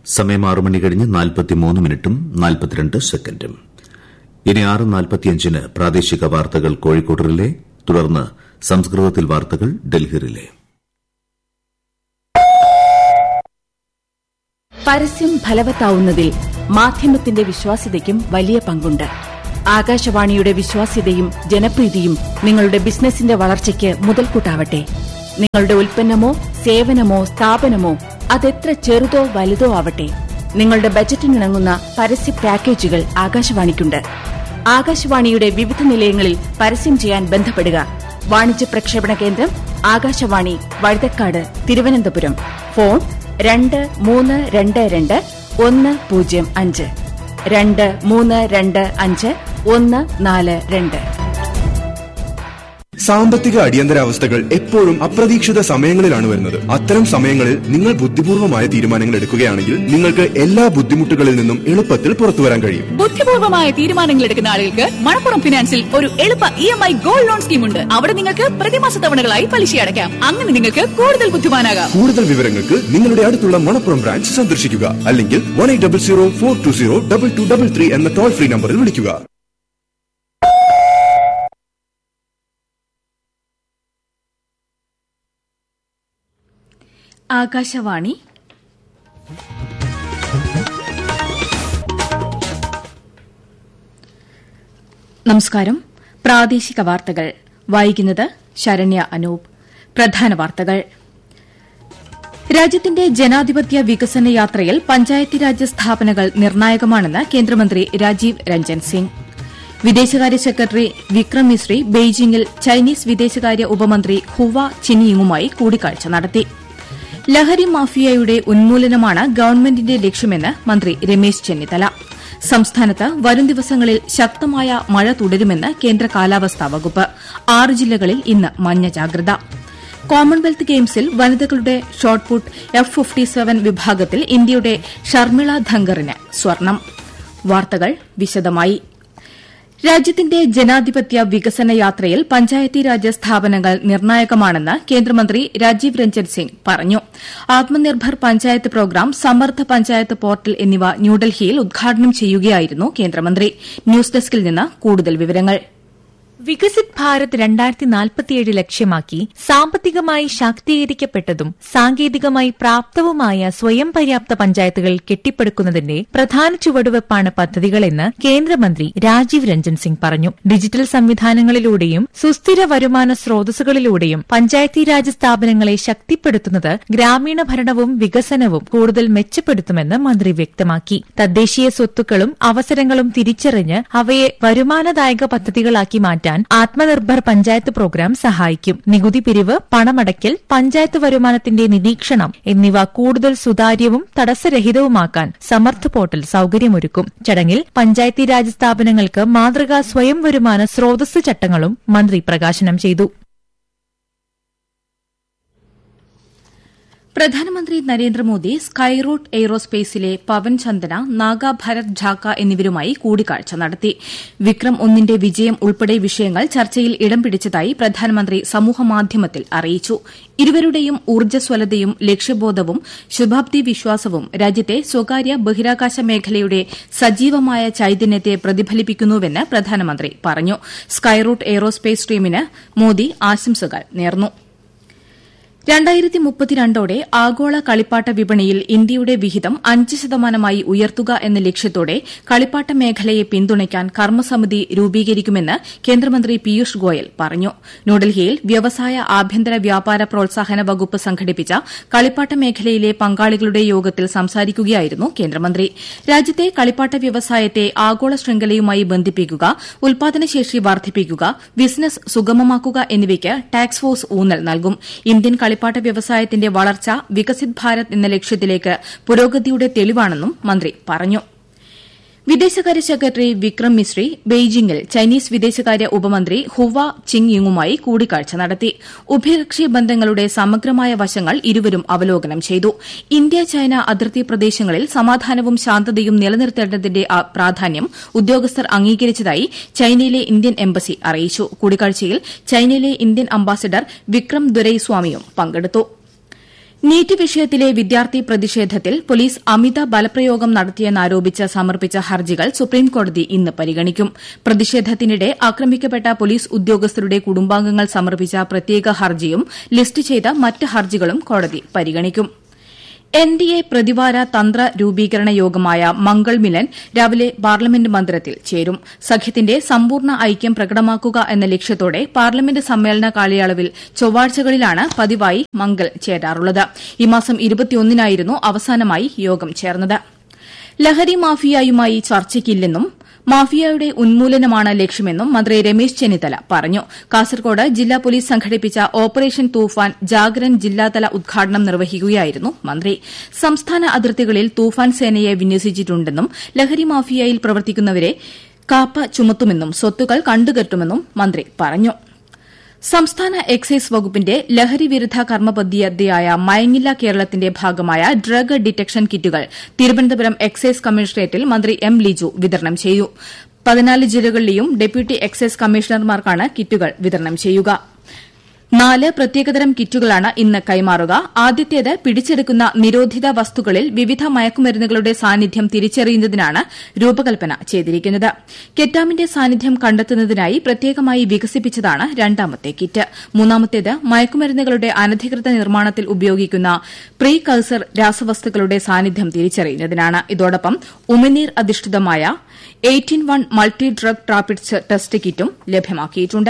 സമയം ആറ് മണി കഴിഞ്ഞ് നാൽപ്പത്തിമൂന്ന് മിനിറ്റും നാൽപ്പത്തിരണ്ട് സെക്കൻഡും ഇനി ആറ് നാൽപ്പത്തിയഞ്ചിന് പ്രാദേശിക വാർത്തകൾ കോഴിക്കോട് റിലേ തുടർന്ന് സംസ്കൃതത്തിൽ വാർത്തകൾ ഡൽഹി റിലേ പരസ്യം ഫലവത്താവുന്നതിൽ മാധ്യമത്തിന്റെ വിശ്വാസ്യതയ്ക്കും വലിയ പങ്കുണ്ട് ആകാശവാണിയുടെ വിശ്വാസ്യതയും ജനപ്രീതിയും നിങ്ങളുടെ ബിസിനസിന്റെ വളർച്ചയ്ക്ക് മുതൽക്കൂട്ടാവട്ടെ നിങ്ങളുടെ ഉൽപ്പന്നമോ സേവനമോ സ്ഥാപനമോ അതെത്ര ചെറുതോ വലുതോ ആവട്ടെ നിങ്ങളുടെ ബജറ്റിനിണങ്ങുന്ന പരസ്യ പാക്കേജുകൾ ആകാശവാണിക്കുണ്ട് ആകാശവാണിയുടെ വിവിധ നിലയങ്ങളിൽ പരസ്യം ചെയ്യാൻ ബന്ധപ്പെടുക വാണിജ്യ പ്രക്ഷേപണ കേന്ദ്രം ആകാശവാണി വഴുതക്കാട് തിരുവനന്തപുരം ഫോൺ രണ്ട് മൂന്ന് രണ്ട് രണ്ട് ഒന്ന് പൂജ്യം അഞ്ച് രണ്ട് മൂന്ന് രണ്ട് അഞ്ച് ഒന്ന് നാല് രണ്ട് സാമ്പത്തിക അടിയന്തരാവസ്ഥകൾ എപ്പോഴും അപ്രതീക്ഷിത സമയങ്ങളിലാണ് വരുന്നത് അത്തരം സമയങ്ങളിൽ നിങ്ങൾ ബുദ്ധിപൂർവമായ തീരുമാനങ്ങൾ എടുക്കുകയാണെങ്കിൽ നിങ്ങൾക്ക് എല്ലാ ബുദ്ധിമുട്ടുകളിൽ നിന്നും എളുപ്പത്തിൽ പുറത്തു വരാൻ കഴിയും ബുദ്ധിപൂർവമായ തീരുമാനങ്ങൾ എടുക്കുന്ന ആളുകൾക്ക് മണപ്പുറം ഫിനാൻസിൽ ഒരു എളുപ്പ E M I gold loan scheme ഉണ്ട് അവിടെ നിങ്ങൾക്ക് പ്രതിമാസ തവണകളായി പലിശ അടയ്ക്കാം അങ്ങനെ നിങ്ങൾക്ക് കൂടുതൽ ബുദ്ധിമാനാകാം കൂടുതൽ വിവരങ്ങൾക്ക് നിങ്ങളുടെ അടുത്തുള്ള മണപ്പുറം ബ്രാഞ്ച് സന്ദർശിക്കുക അല്ലെങ്കിൽ one eight double zero four two zero double two double three എന്ന ടോൾ ഫ്രീ നമ്പറിൽ വിളിക്കുക ആകാശവാണി നമസ്കാരം പ്രാദേശിക വാർത്തകൾ വായിക്കുന്നത് ശരണ്യ അനൂപ് പ്രധാന വാർത്തകൾ രാജ്യത്തിന്റെ ജനാധിപത്യ വികസന യാത്രയിൽ പഞ്ചായത്തി രാജ് സ്ഥാപനങ്ങൾ നിർണായകമാണെന്ന് കേന്ദ്രമന്ത്രി രാജീവ് രഞ്ജൻ സിംഗ് വിദേശകാര്യ സെക്രട്ടറി വിക്രം മിശ്രി ബെയ്ജിംഗിൽ ചൈനീസ് വിദേശകാര്യ ഉപമന്ത്രി ഹുവ ചിനിയുമായി കൂടിക്കാഴ്ച നടത്തി ലഹരി മാഫിയയുടെ ഉന്മൂലനമാണ് ഗവൺമെന്റിന്റെ ലക്ഷ്യമെന്ന് മന്ത്രി രമേശ് ചെന്നിത്തല സംസ്ഥാനത്ത് വരും ദിവസങ്ങളിൽ ശക്തമായ മഴ തുടരുമെന്ന് കേന്ദ്ര കാലാവസ്ഥാ വകുപ്പ് ആറ് ജില്ലകളിൽ ഇന്ന് മഞ്ഞ ജാഗ്രത കോമൺവെൽത്ത് ഗെയിംസിൽ വനിതകളുടെ ഷോട്ട്പുട്ട് എഫ് ഫിഫ്റ്റി സെവൻ വിഭാഗത്തിൽ ഇന്ത്യയുടെ ഷർമിള ധങ്കറിന് സ്വർണം വാർത്തകൾ വിശദമായി രാജ്യത്തിന്റെ ജനാധിപത്യ വികസന യാത്രയിൽ പഞ്ചായത്തി രാജ് സ്ഥാപനങ്ങൾ നിർണായകമാണെന്ന് കേന്ദ്രമന്ത്രി രാജീവ് രഞ്ജൻ സിംഗ് പറഞ്ഞു ആത്മനിർഭർ പഞ്ചായത്ത് പ്രോഗ്രാം സമർത്ഥ പഞ്ചായത്ത് പോർട്ടൽ എന്നിവ ന്യൂഡൽഹിയിൽ ഉദ്ഘാടനം ചെയ്യുകയായിരുന്നു കേന്ദ്രമന്ത്രി ന്യൂസ് ഡെസ്കിൽ നിന്ന് കൂടുതൽ വിവരങ്ങൾ വികസിത് ഭാരത് രണ്ടായിരത്തി നാൽപ്പത്തിയേഴ് ലക്ഷ്യമാക്കി സാമ്പത്തികമായി ശാക്തീകരിക്കപ്പെട്ടതും സാങ്കേതികമായി പ്രാപ്തവുമായ സ്വയം പര്യാപ്ത പഞ്ചായത്തുകൾ കെട്ടിപ്പടുക്കുന്നതിന്റെ പ്രധാന ചുവടുവെപ്പാണ് പദ്ധതികളെന്ന് കേന്ദ്രമന്ത്രി രാജീവ് രഞ്ജൻ സിംഗ് പറഞ്ഞു ഡിജിറ്റൽ സംവിധാനങ്ങളിലൂടെയും സുസ്ഥിര വരുമാന സ്രോതസ്സുകളിലൂടെയും പഞ്ചായത്തി രാജ് സ്ഥാപനങ്ങളെ ശക്തിപ്പെടുത്തുന്നത് ഗ്രാമീണ ഭരണവും വികസനവും കൂടുതൽ മെച്ചപ്പെടുത്തുമെന്ന് മന്ത്രി വ്യക്തമാക്കി തദ്ദേശീയ സ്വത്തുക്കളും അവസരങ്ങളും തിരിച്ചറിഞ്ഞ് അവയെ വരുമാനദായക പദ്ധതികളാക്കി മാറ്റാൻ ആത്മനിർഭർ പഞ്ചായത്ത് പ്രോഗ്രാം സഹായിക്കും നികുതി പിരിവ് പണമടയ്ക്കൽ പഞ്ചായത്ത് വരുമാനത്തിന്റെ നിരീക്ഷണം എന്നിവ കൂടുതൽ സുതാര്യവും തടസ്സരഹിതവുമാക്കാൻ സമർത്ഥ് പോർട്ടൽ സൌകര്യമൊരുക്കും ചടങ്ങിൽ പഞ്ചായത്തി രാജ് സ്ഥാപനങ്ങൾക്ക് മാതൃകാ സ്വയം വരുമാന സ്രോതസ് ചട്ടങ്ങളും മന്ത്രി പ്രകാശനം ചെയ്തു പ്രധാനമന്ത്രി നരേന്ദ്രമോദി സ്കൈറൂട്ട് എയ്റോസ്പേസിലെ പവൻ ചന്ദന നാഗ ഭരത് ഝാക്ക എന്നിവരുമായി കൂടിക്കാഴ്ച നടത്തി വിക്രം ഒന്നിന്റെ വിജയം ഉൾപ്പെടെ വിഷയങ്ങൾ ചർച്ചയിൽ ഇടം പിടിച്ചതായി പ്രധാനമന്ത്രി സമൂഹമാധ്യമത്തിൽ അറിയിച്ചു ഇരുവരുടെയും ഊർജ്ജസ്വലതയും ലക്ഷ്യബോധവും ശുഭാപ്തി വിശ്വാസവും രാജ്യത്തെ സ്വകാര്യ ബഹിരാകാശ മേഖലയുടെ സജീവമായ ചൈതന്യത്തെ പ്രതിഫലിപ്പിക്കുന്നുവെന്ന് പ്രധാനമന്ത്രി പറഞ്ഞു സ്കൈറൂട്ട് എയ്റോസ്പേസ് ടീമിന് മോദി ആശംസകൾ നേർന്നു രണ്ടായിരത്തി മുപ്പത്തിരണ്ടോടെ ആഗോള കളിപ്പാട്ട വിപണിയിൽ ഇന്ത്യയുടെ വിഹിതം അഞ്ച് ശതമാനമായി ഉയർത്തുക എന്ന ലക്ഷ്യത്തോടെ കളിപ്പാട്ട മേഖലയെ പിന്തുണയ്ക്കാൻ കർമ്മസമിതി രൂപീകരിക്കുമെന്ന് കേന്ദ്രമന്ത്രി പീയൂഷ് ഗോയൽ പറഞ്ഞു ന്യൂഡൽഹിയിൽ വ്യവസായ ആഭ്യന്തര വ്യാപാര പ്രോത്സാഹന വകുപ്പ് സംഘടിപ്പിച്ച കളിപ്പാട്ട മേഖലയിലെ പങ്കാളികളുടെ യോഗത്തിൽ സംസാരിക്കുകയായിരുന്നു കേന്ദ്രമന്ത്രി രാജ്യത്തെ കളിപ്പാട്ട വ്യവസായത്തെ ആഗോള ശൃംഖലയുമായി ബന്ധിപ്പിക്കുക ഉൽപാദനശേഷി വർദ്ധിപ്പിക്കുക ബിസിനസ് സുഗമമാക്കുക എന്നിവയ്ക്ക് ടാക്സ് ഫോഴ്സ് ഊന്നൽ നൽകും ഇന്ത്യൻ കളിപ്പാട്ട വ്യവസായത്തിന്റെ വളർച്ച വികസിത് ഭാരത് എന്ന ലക്ഷ്യത്തിലേക്ക് പുരോഗതിയുടെ തെളിവാണെന്നും മന്ത്രി പറഞ്ഞു വിദേശകാര്യ സെക്രട്ടറി വിക്രം മിശ്രി ബെയ്ജിംഗിൽ ചൈനീസ് വിദേശകാര്യ ഉപമന്ത്രി ഹുവ ചിങ് യുങ്ങുമായി കൂടിക്കാഴ്ച നടത്തി ഉഭയകക്ഷി ബന്ധങ്ങളുടെ സമഗ്രമായ വശങ്ങൾ ഇരുവരും അവലോകനം ചെയ്തു ഇന്ത്യ ചൈന അതിർത്തി പ്രദേശങ്ങളിൽ സമാധാനവും ശാന്തതയും നിലനിർത്തേണ്ടതിന്റെ ആ പ്രാധാന്യം ഉദ്യോഗസ്ഥർ അംഗീകരിച്ചതായി ചൈനയിലെ ഇന്ത്യൻ എംബസി അറിയിച്ചു കൂടിക്കാഴ്ചയിൽ ചൈനയിലെ ഇന്ത്യൻ അംബാസിഡർ വിക്രം ദുരൈസ്വാമിയും പങ്കെടുത്തു നീറ്റ് വിഷയത്തിലെ വിദ്യാർത്ഥി പ്രതിഷേധത്തിൽ പോലീസ് അമിത ബലപ്രയോഗം നടത്തിയെന്നാരോപിച്ച് സമർപ്പിച്ച ഹർജികൾ സുപ്രീംകോടതി ഇന്ന് പരിഗണിക്കും പ്രതിഷേധത്തിനിടെ ആക്രമിക്കപ്പെട്ട പോലീസ് ഉദ്യോഗസ്ഥരുടെ കുടുംബാംഗങ്ങൾ സമർപ്പിച്ച പ്രത്യേക ഹർജിയും ലിസ്റ്റ് ചെയ്ത മറ്റ് ഹർജികളും കോടതി പരിഗണിക്കും എൻ ഡി എ പ്രതിവാര തന്ത്ര രൂപീകരണ യോഗമായ മംഗൾ മിലൻ രാവിലെ പാർലമെന്റ് മന്ദിരത്തിൽ ചേരും സഖ്യത്തിന്റെ സമ്പൂർണ്ണ ഐക്യം പ്രകടമാക്കുക എന്ന ലക്ഷ്യത്തോടെ പാർലമെന്റ് സമ്മേളന കാലയളവിൽ ചൊവ്വാഴ്ചകളിലാണ് പതിവായി മംഗൾ ചേരാറുള്ളത് ഈ മാസം ഇരുപത്തിയൊന്നിനായിരുന്നു അവസാനമായി യോഗം ചേർന്നത് ലഹരി മാഫിയയുമായി ചർച്ചയ്ക്കില്ലെന്നും മാഫിയയുടെ ഉന്മൂലനമാണ് ലക്ഷ്യമെന്നും മന്ത്രി രമേശ് ചെന്നിത്തല പറഞ്ഞു കാസർകോട് ജില്ലാ പോലീസ് സംഘടിപ്പിച്ച ഓപ്പറേഷൻ തൂഫാൻ ജാഗരൻ ജില്ലാതല ഉദ്ഘാടനം നിർവഹിക്കുകയായിരുന്നു മന്ത്രി സംസ്ഥാന അതിർത്തികളിൽ തൂഫാൻ സേനയെ വിന്യസിച്ചിട്ടുണ്ടെന്നും ലഹരി മാഫിയയിൽ പ്രവർത്തിക്കുന്നവരെ കാപ്പ ചുമത്തുമെന്നും സ്വത്തുക്കൾ കണ്ടുകെട്ടുമെന്നും മന്ത്രി പറഞ്ഞു സംസ്ഥാന എക്സൈസ് വകുപ്പിന്റെ ലഹരി വിരുദ്ധ കർമ്മപദ്ധതിയായ മയങ്ങില്ല കേരളത്തിന്റെ ഭാഗമായ ഡ്രഗ് ഡിറ്റക്ഷൻ കിറ്റുകൾ തിരുവനന്തപുരം എക്സൈസ് കമ്മീഷണറേറ്റിൽ മന്ത്രി എം ലിജു വിതരണം ചെയ്തു പതിനാല് ജില്ലകളിലെയും ഡെപ്യൂട്ടി എക്സൈസ് കമ്മീഷണർമാർക്കാണ് കിറ്റുകൾ വിതരണം ചെയ്യുക നാല് പ്രത്യേകതരം കിറ്റുകളാണ് ഇന്ന് കൈമാറുക ആദ്യത്തേത് പിടിച്ചെടുക്കുന്ന നിരോധിത വസ്തുക്കളിൽ വിവിധ മയക്കുമരുന്നുകളുടെ സാന്നിധ്യം തിരിച്ചറിയുന്നതിനാണ് രൂപകൽപ്പന ചെയ്തിരിക്കുന്നത് കെറ്റാമിന്റെ സാന്നിധ്യം കണ്ടെത്തുന്നതിനായി പ്രത്യേകമായി വികസിപ്പിച്ചതാണ് രണ്ടാമത്തെ കിറ്റ് മൂന്നാമത്തേത് മയക്കുമരുന്നുകളുടെ അനധികൃത നിർമ്മാണത്തിൽ ഉപയോഗിക്കുന്ന പ്രീ കൾസർ രാസവസ്തുക്കളുടെ സാന്നിധ്യം തിരിച്ചറിയുന്നതിനാണ് ഇതോടൊപ്പം ഉമിനീർ അധിഷ്ഠിതമായ eighteen one multi drug rapid test കിറ്റും ലഭ്യമാക്കിയിട്ടുണ്ട്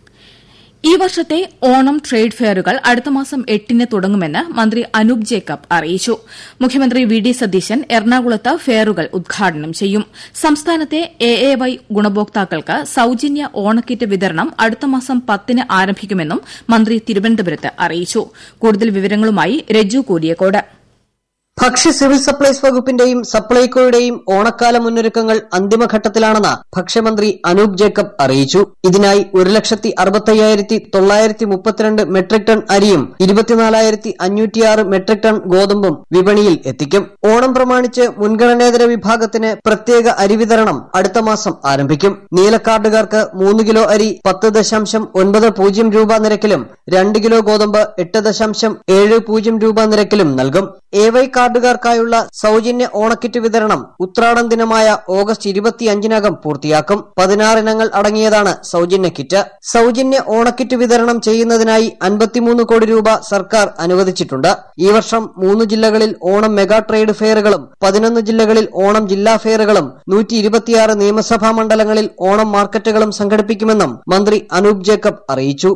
ഈ വർഷത്തെ ഓണം ട്രേഡ് ഫെയറുകൾ അടുത്ത മാസം എട്ടിന് തുടങ്ങുമെന്ന് മന്ത്രി അനൂപ് ജേക്കബ് അറിയിച്ചു മുഖ്യമന്ത്രി വി ഡി സതീശൻ എറണാകുളത്ത് ഫെയറുകൾ ഉദ്ഘാടനം ചെയ്യും സംസ്ഥാനത്തെ എ എ വൈ ഗുണഭോക്താക്കൾക്ക് സൌജന്യ ഓണക്കിറ്റ് വിതരണം അടുത്ത മാസം പത്തിന് ആരംഭിക്കുമെന്നും മന്ത്രി തിരുവനന്തപുരത്ത് അറിയിച്ചു കൂടുതൽ വിവരങ്ങളുമായി രജു കൂരിയക്കോട് ഭക്ഷ്യ സിവിൽ സപ്ലൈസ് വകുപ്പിന്റെയും സപ്ലൈകോയുടെയും ഓണക്കാല മുന്നൊരുക്കങ്ങൾ അന്തിമഘട്ടത്തിലാണെന്ന് ഭക്ഷ്യമന്ത്രി അനൂപ് ജേക്കബ് അറിയിച്ചു ഇതിനായി ഒരു ലക്ഷത്തി അറുപത്തയ്യായിരത്തി തൊള്ളായിരത്തി മുപ്പത്തിരണ്ട് മെട്രിക് ടൺ അരിയും ഇരുപത്തിനാലായിരത്തി അഞ്ഞൂറ്റിയാറ് മെട്രിക് ടൺ ഗോതമ്പും വിപണിയിൽ എത്തിക്കും ഓണം പ്രമാണിച്ച് മുൻഗണനേതര വിഭാഗത്തിന് പ്രത്യേക അരി വിതരണം അടുത്ത മാസം ആരംഭിക്കും നീലക്കാർഡുകാർക്ക് മൂന്ന് കിലോ അരി പത്ത് ദശാംശം ഒൻപത് പൂജ്യം രൂപ നിരക്കിലും രണ്ട് കിലോ ഗോതമ്പ് എട്ട് ദശാംശം ഏഴ് പൂജ്യം രൂപ നിരക്കിലും നൽകും എ വൈ കാർഡുകാർക്കായുള്ള സൌജന്യ ഓണക്കിറ്റ് വിതരണം ഉത്രാടം ദിനമായ ഓഗസ്റ്റ് ഇരുപത്തിയഞ്ചിനകം പൂർത്തിയാക്കും പതിനാറിനങ്ങൾ അടങ്ങിയതാണ് സൌജന്യ കിറ്റ് സൌജന്യ ഓണക്കിറ്റ് വിതരണം ചെയ്യുന്നതിനായി അൻപത്തിമൂന്ന് കോടി രൂപ സർക്കാർ അനുവദിച്ചിട്ടുണ്ട് ഈ വർഷം മൂന്ന് ജില്ലകളിൽ ഓണം മെഗാ ട്രേഡ് ഫെയറുകളും പതിനൊന്ന് ജില്ലകളിൽ ഓണം ജില്ലാ ഫെയറുകളും നൂറ്റി ഇരുപത്തിയാറ് നിയമസഭാ മണ്ഡലങ്ങളിൽ ഓണം മാർക്കറ്റുകളും സംഘടിപ്പിക്കുമെന്നും മന്ത്രി അനൂപ് ജേക്കബ് അറിയിച്ചു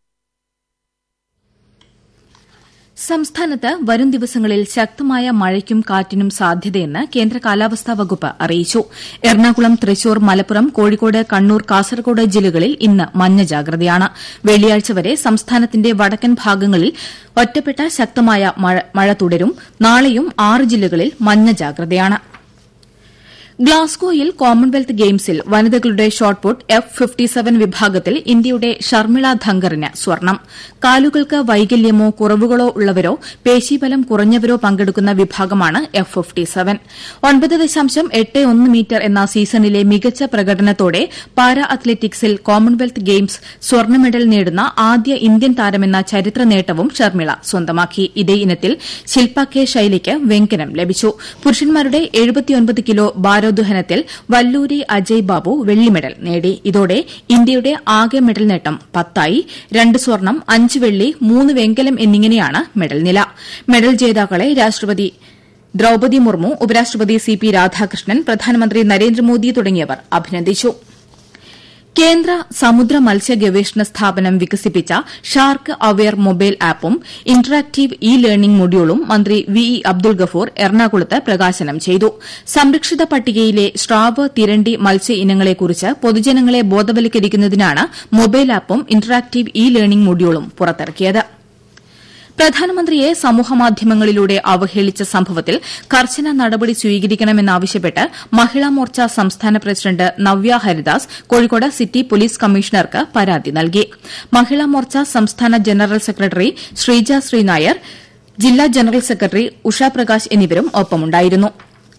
സംസ്ഥാനത്ത് വരും ദിവസങ്ങളിൽ ശക്തമായ മഴയ്ക്കും കാറ്റിനും സാധ്യതയെന്ന് കേന്ദ്ര കാലാവസ്ഥാ വകുപ്പ് അറിയിച്ചു എറണാകുളം തൃശൂർ മലപ്പുറം കോഴിക്കോട് കണ്ണൂർ കാസർകോട് ജില്ലകളിൽ ഇന്ന് മഞ്ഞ ജാഗ്രതയാണ് വെള്ളിയാഴ്ച വരെ സംസ്ഥാനത്തിന്റെ വടക്കൻ ഭാഗങ്ങളിൽ ഒറ്റപ്പെട്ട ശക്തമായ മഴ തുടരും നാളെയും ആറ് ജില്ലകളിൽ മഞ്ഞ ജാഗ്രതയാണ് ഗ്ലാസ്ഗോയിൽ കോമൺവെൽത്ത് ഗെയിംസിൽ വനിതകളുടെ ഷോട്ട്പുട്ട് എഫ് ഫിഫ്റ്റി സെവൻ വിഭാഗത്തിൽ ഇന്ത്യയുടെ ഷർമിള ധങ്കറിന് സ്വർണം കാലുകൾക്ക് വൈകല്യമോ കുറവുകളോ ഉള്ളവരോ പേശീബലം കുറഞ്ഞവരോ പങ്കെടുക്കുന്ന വിഭാഗമാണ് എഫ് ഫിഫ്റ്റി സെവൻ ഒൻപത് ദശാംശം എട്ട് ഒന്ന് മീറ്റർ എന്ന സീസണിലെ മികച്ച പ്രകടനത്തോടെ പാരാ അത്ലറ്റിക്സിൽ കോമൺവെൽത്ത് ഗെയിംസ് സ്വർണ്ണ മെഡൽ നേടുന്ന ആദ്യ ഇന്ത്യൻ താരമെന്ന ചരിത്ര നേട്ടവും ഷർമിള സ്വന്തമാക്കി ഇതേ ഇനത്തിൽ ശിൽപ കെ ശൈലിക്ക് വെങ്കലം ലഭിച്ചു പുരുഷന്മാരുടെ എഴുപത്തിയൊൻപത് കിലോ ഭാരോദ്വഹനത്തിൽ വല്ലൂരി അജയ് ബാബു വെള്ളി മെഡൽ നേടി ഇതോടെ ഇന്ത്യയുടെ ആകെ മെഡൽ നേട്ടം പത്തായി രണ്ട് സ്വർണം അഞ്ച് വെള്ളി മൂന്ന് വെങ്കലം എന്നിങ്ങനെയാണ് മെഡൽ നില മെഡൽ ജേതാക്കളെ രാഷ്ട്രപതി ദ്രൌപതി മുർമു ഉപരാഷ്ട്രപതി സി പി രാധാകൃഷ്ണൻ പ്രധാനമന്ത്രി നരേന്ദ്രമോദി തുടങ്ങിയവർ അഭിനന്ദിച്ചു കേന്ദ്ര സമുദ്ര മത്സ്യ ഗവേഷണ സ്ഥാപനം വികസിപ്പിച്ച ഷാർക്ക് അവെയർ മൊബൈൽ ആപ്പും ഇന്ററാക്ടീവ് ഇ ലേണിംഗ് മൊഡ്യൂളും മന്ത്രി വി ഇ അബ്ദുൾ ഗഫൂർ എറണാകുളത്ത് പ്രകാശനം ചെയ്തു സംരക്ഷിത പട്ടികയിലെ സ്രാവ് തിരണ്ടി മത്സ്യ ഇനങ്ങളെക്കുറിച്ച് പൊതുജനങ്ങളെ ബോധവൽക്കരിക്കുന്നതിനാണ് മൊബൈൽ ആപ്പും ഇന്ററാക്ടീവ് ഇ ലേണിംഗ് മൊഡ്യൂളും പുറത്തിറക്കിയത് പ്രധാനമന്ത്രിയെ സമൂഹമാധ്യമങ്ങളിലൂടെ അവഹേളിച്ച സംഭവത്തിൽ കർശന നടപടി സ്വീകരിക്കണമെന്നാവശ്യപ്പെട്ട് മഹിളാ മോർച്ച സംസ്ഥാന president Navya Haridas Kozhikode city police കമ്മീഷണർക്ക് പരാതി നൽകി മഹിളാ മോർച്ച സംസ്ഥാന ജനറൽ സെക്രട്ടറി ശ്രീജ ശ്രീനായർ ജില്ലാ ജനറൽ സെക്രട്ടറി ഉഷ പ്രകാശ് എന്നിവരും ഒപ്പമുണ്ടായിരുന്നു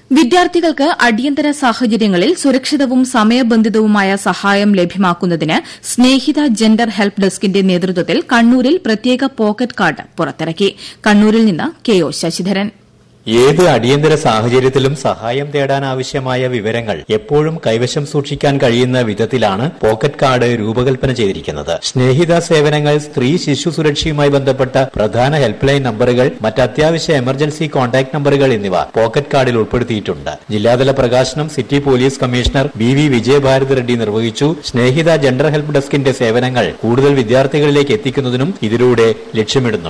വിദ്യാർത്ഥികൾക്ക് അടിയന്തര സാഹചര്യങ്ങളിൽ സുരക്ഷിതവും സമയബന്ധിതവുമായ സഹായം ലഭ്യമാക്കുന്നതിന് സ്നേഹിത ജെൻഡർ ഹെൽപ്പ് ഡെസ്കിന്റെ നേതൃത്വത്തിൽ കണ്ണൂരിൽ പ്രത്യേക പോക്കറ്റ് കാർഡ് പുറത്തിറക്കി കണ്ണൂരിൽ നിന്ന് കെ ഒ ശശിധരൻ ഏത് അടിയന്തര സാഹചര്യത്തിലും സഹായം തേടാൻ ആവശ്യമായ വിവരങ്ങൾ എപ്പോഴും കൈവശം സൂക്ഷിക്കാൻ കഴിയുന്ന വിധത്തിലാണ് പോക്കറ്റ് കാർഡ് രൂപകൽപ്പന ചെയ്തിരിക്കുന്നത് സ്നേഹിത സേവനങ്ങൾ സ്ത്രീ ശിശു സുരക്ഷയുമായി ബന്ധപ്പെട്ട പ്രധാന ഹെൽപ്പ് ലൈൻ നമ്പറുകൾ മറ്റ് അത്യാവശ്യ എമർജൻസി കോൺടാക്ട് നമ്പറുകൾ എന്നിവ പോക്കറ്റ് കാർഡിൽ ഉൾപ്പെടുത്തിയിട്ടുണ്ട് ജില്ലാതല പ്രകാശനം city police commissioner B V Vijayabharathi Reddy നിർവഹിച്ചു സ്നേഹിത ജെൻഡർ ഹെൽപ്പ് ഡെസ്കിന്റെ സേവനങ്ങൾ കൂടുതൽ വിദ്യാർത്ഥികളിലേക്ക് എത്തിക്കുന്നതിനും ഇതിലൂടെ ലക്ഷ്യമിടുന്നുണ്ട്